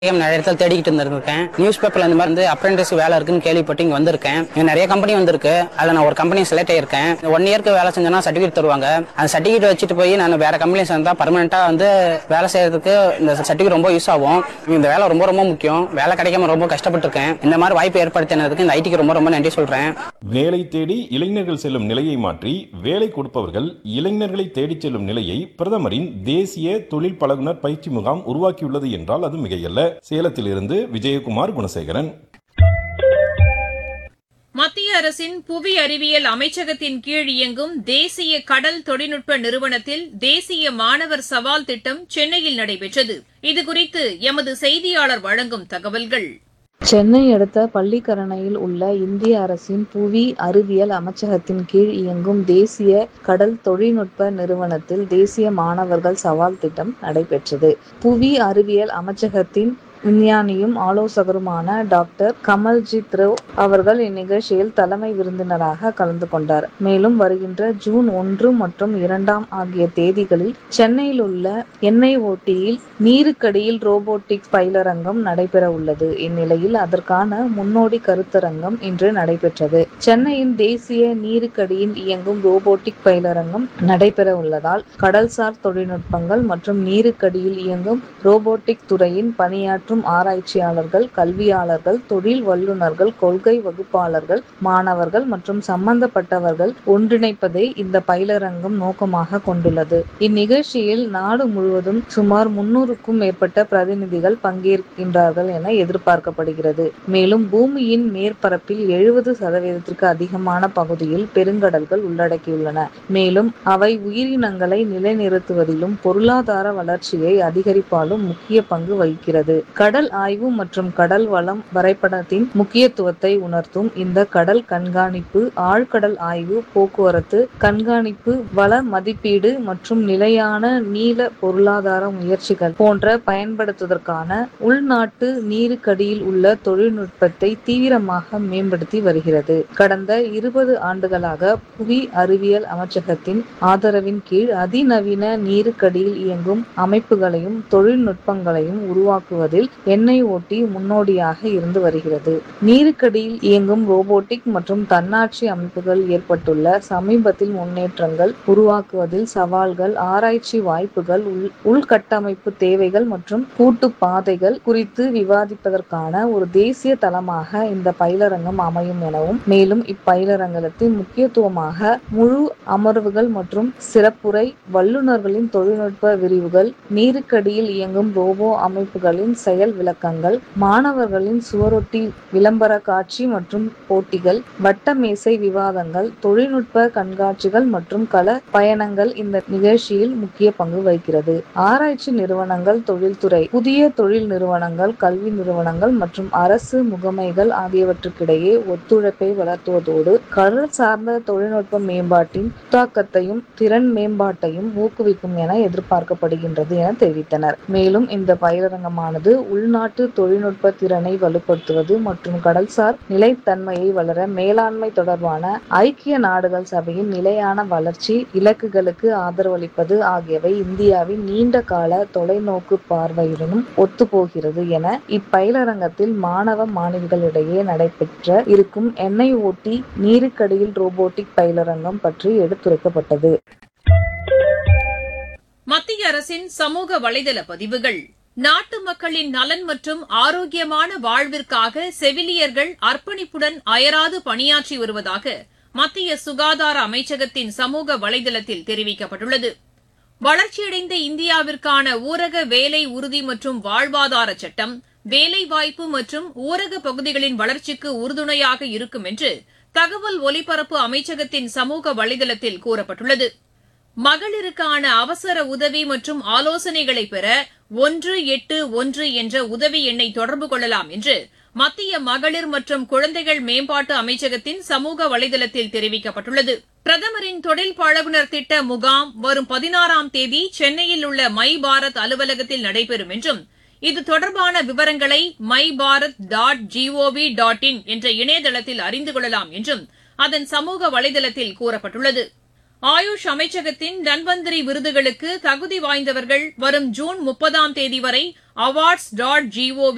நிறைய இடத்துல தேடிக்கிட்டு இருந்திருக்கேன் நியூஸ் பேப்பர்ல இந்த மாதிரி வந்து அப்ரெண்டிஸ் வேலை இருக்குன்னு கேள்விப்பட்டு இங்க வந்திருக்கேன் இங்க நிறைய கம்பெனி வந்திருக்கு அதுல நான் ஒரு கம்பெனி செலக்ட் ஆயிருக்கேன் ஒன் இயர்க்கு வேலை செஞ்சேன்னா சர்டிஃபிகேட் தருவாங்க அந்த சர்டிஃபிகேட் வச்சுட்டு போய் நான் வேற கம்பெனி சேர்ந்தா பர்மனெண்டா வந்து வேலை செய்யறதுக்கு இந்த சர்டிஃபிகேட் ரொம்ப யூஸ் ஆகும் இந்த வேலை ரொம்ப ரொம்ப முக்கியம் வேலை கிடைக்காம ரொம்ப கஷ்டப்பட்டிருக்கேன் இந்த மாதிரி வாய்ப்பு ஏற்படுத்தினதுக்கு இந்த ஐடிக்கு ரொம்ப ரொம்ப நன்றி சொல்றேன் வேலை தேடி இளைஞர்கள் செல்லும் நிலையை மாற்றி வேலை கொடுப்பவர்கள் இளைஞர்களை தேடிச் செல்லும் நிலையை பிரதமரின் தேசிய தொழில் பழகுனர் பயிற்சி முகாம் உருவாக்கியுள்ளது என்றால் அது மிகையல்ல சேலத்திலிருந்து விஜயகுமார் குணசேகரன் மத்திய அரசின் புவி அறிவியல் அமைச்சகத்தின் கீழ் இயங்கும் தேசிய கடல் தொழில்நுட்ப நிறுவனத்தில் தேசிய மாணவர் சவால் திட்டம் சென்னையில் நடைபெற்றது இதுகுறித்து எமது செய்தியாளர் வழங்கும் தகவல்கள் சென்னை அடுத்த பள்ளிக்கரணையில் உள்ள இந்திய அரசின் புவி அறிவியல் அமைச்சகத்தின் கீழ் இயங்கும் தேசிய கடல் தொழில்நுட்ப நிறுவனத்தில் தேசிய மாணவர்கள் சவால் திட்டம் நடைபெற்றது புவி அறிவியல் அமைச்சகத்தின் விஞ்ஞானியும் ஆலோசகருமான டாக்டர் கமல்ஜித் ரவ் அவர்கள் இந்நிகழ்ச்சியில் தலைமை விருந்தினராக கலந்து கொண்டார் மேலும் வருகின்ற ஜூன் ஒன்று மற்றும் இரண்டாம் ஆகிய தேதிகளில் சென்னையில் உள்ள என்ஐஓடியில் நீருக்கடியில் ரோபோட்டிக்ஸ் பயிலரங்கம் நடைபெற உள்ளது இந்நிலையில் அதற்கான முன்னோடி கருத்தரங்கம் இன்று நடைபெற்றது சென்னையின் தேசிய நீருக்கடியில் இயங்கும் ரோபோட்டிக் பயிலரங்கம் நடைபெற உள்ளதால் கடல்சார் தொழில்நுட்பங்கள் மற்றும் நீருக்கடியில் இயங்கும் ரோபோட்டிக் துறையின் பணியாற்றும் ஆராய்ச்சியாளர்கள் கல்வியாளர்கள் தொழில் வல்லுநர்கள் கொள்கை வகுப்பாளர்கள் மாணவர்கள் மற்றும் சம்பந்தப்பட்டவர்கள் ஒன்றிணைப்பதை இந்த பயிலரங்கம் நோக்கமாக கொண்டுள்ளது இந்நிகழ்ச்சியில் நாடு முழுவதும் சுமார் முன்னூறுக்கும் மேற்பட்ட பிரதிநிதிகள் பங்கேற்கின்றார்கள் என எதிர்பார்க்கப்படுகிறது மேலும் பூமியின் மேற்பரப்பில் எழுபது சதவீதத்திற்கு அதிகமான பகுதியில் பெருங்கடல்கள் உள்ளடக்கியுள்ளன மேலும் அவை உயிரினங்களை நிலைநிறுத்துவதிலும் பொருளாதார வளர்ச்சியை அதிகரிப்பாலும் முக்கிய பங்கு வகிக்கிறது கடல் ஆய்வு மற்றும் கடல் வளம் வரைபடத்தின் முக்கியத்துவத்தை உணர்த்தும் இந்த கடல் கண்காணிப்பு ஆழ்கடல் ஆய்வு போக்குவரத்து கண்காணிப்பு வள மதிப்பீடு மற்றும் நிலையான நீல பொருளாதார முயற்சிகள் போன்ற பயன்படுத்துவதற்கான உள்நாட்டு நீருக்கடியில் உள்ள தொழில்நுட்பத்தை தீவிரமாக மேம்படுத்தி வருகிறது கடந்த இருபது ஆண்டுகளாக புவி அறிவியல் அமைச்சகத்தின் ஆதரவின் கீழ் அதிநவீன நீருக்கடியில் இயங்கும் அமைப்புகளையும் தொழில்நுட்பங்களையும் உருவாக்குவதில் என்ஐஓடி முன்னோடியாக இருந்து வருகிறது நீருக்கடியில் இயங்கும் ரோபோட்டிக் மற்றும் தன்னாட்சி அமைப்புகள் ஏற்பட்டுள்ள சமீபத்தில் முன்னேற்றங்கள் உருவாக்குவதில் சவால்கள் ஆராய்ச்சி வாய்ப்புகள் உள் உள்கட்டமைப்பு தேவைகள் மற்றும் கூட்டு பாதைகள் குறித்து விவாதிப்பதற்கான ஒரு தேசிய தளமாக இந்த பயிலரங்கம் அமையும் எனவும் மேலும் இப்பயிலரங்கத்தின் முக்கியத்துவமாக முழு அமர்வுகள் மற்றும் சிறப்புரை வல்லுநர்களின் தொழில்நுட்ப விரிவுகள் நீருக்கடியில் இயங்கும் ரோபோ அமைப்புகளின் செயல் விளக்கங்கள் மாணவர்களின் சுவரொட்டி விளம்பர காட்சி மற்றும் போட்டிகள் வட்ட மேசை விவாதங்கள் தொழில்நுட்ப கண்காட்சிகள் மற்றும் கள பயணங்கள் இந்த நிகழ்ச்சியில் முக்கிய பங்கு வகிக்கிறது ஆராய்ச்சி நிறுவனங்கள் தொழில்துறை புதிய தொழில் நிறுவனங்கள் கல்வி நிறுவனங்கள் மற்றும் அரசு முகமைகள் ஆகியவற்றுக்கிடையே ஒத்துழைப்பை வளர்த்துவதோடு கடல் சார்ந்த தொழில்நுட்ப மேம்பாட்டின் புத்தாக்கத்தையும் திறன் மேம்பாட்டையும் ஊக்குவிக்கும் என எதிர்பார்க்கப்படுகின்றது என தெரிவித்தனர் மேலும் இந்த பயிலரங்கமானது உள்நாட்டு தொழில்நுட்ப திறனை வலுப்படுத்துவது மற்றும் கடல்சார் நிலைத்தன்மையை வளர மேலாண்மை தொடர்பான ஐக்கிய நாடுகள் சபையின் நிலையான வளர்ச்சி இலக்குகளுக்கு ஆதரவளிப்பது ஆகியவை இந்தியாவின் நீண்ட கால தொலைநோக்கு பார்வையுடனும் ஒத்துப்போகிறது என இப்பயிலரங்கத்தில் மாணவ மாணவிகளிடையே நடைபெற்ற இருக்கும் என்ஐஓடி நீருக்கடியில் ரோபோட்டிக் பயிலரங்கம் பற்றி எடுத்துரைக்கப்பட்டது மத்திய அரசின் சமூக வலைதள பதிவுகள் நாட்டு மக்களின் நலன் மற்றும் ஆரோக்கியமான வாழ்விற்காக செவிலியர்கள் அர்ப்பணிப்புடன் அயராது பணியாற்றி வருவதாக மத்திய சுகாதார அமைச்சகத்தின் சமூக வலைதளத்தில் தெரிவிக்கப்பட்டுள்ளது வளர்ச்சியடைந்த இந்தியாவிற்கான ஊரக வேலை உறுதி மற்றும் வாழ்வாதார சட்டம் வேலைவாய்ப்பு மற்றும் ஊரக பகுதிகளின் வளர்ச்சிக்கு உறுதுணையாக இருக்கும் என்று தகவல் ஒலிபரப்பு அமைச்சகத்தின் சமூக வலைதளத்தில் கூறப்பட்டுள்ளது மகளிருக்கான அவசர உதவி மற்றும் ஆலோசனைகளை பெற ஒன்று எட்டு ஒன்று என்ற உதவி எண்ணை தொடர்பு கொள்ளலாம் என்று மத்திய மகளிர் மற்றும் குழந்தைகள் மேம்பாட்டு அமைச்சகத்தின் சமூக வலைதளத்தில் தெரிவிக்கப்பட்டுள்ளது பிரதமரின் தொழில் பழகுனர் திட்ட முகாம் வரும் பதினாறாம் தேதி சென்னையில் உள்ள மை பாரத் அலுவலகத்தில் நடைபெறும் என்றும் இது தொடர்பான விவரங்களை my Bharat dot G O V dot in என்ற இணையதளத்தில் அறிந்து கொள்ளலாம் என்றும் அதன் சமூக வலைதளத்தில் கூறப்பட்டுள்ளது ஆயுஷ் அமைச்சகத்தின் தன்வந்திரி விருதுகளுக்கு தகுதி வாய்ந்தவர்கள் வரும் ஜூன் முப்பதாம் தேதி வரை அவார்ட்ஸ் டாட் ஜிஓவி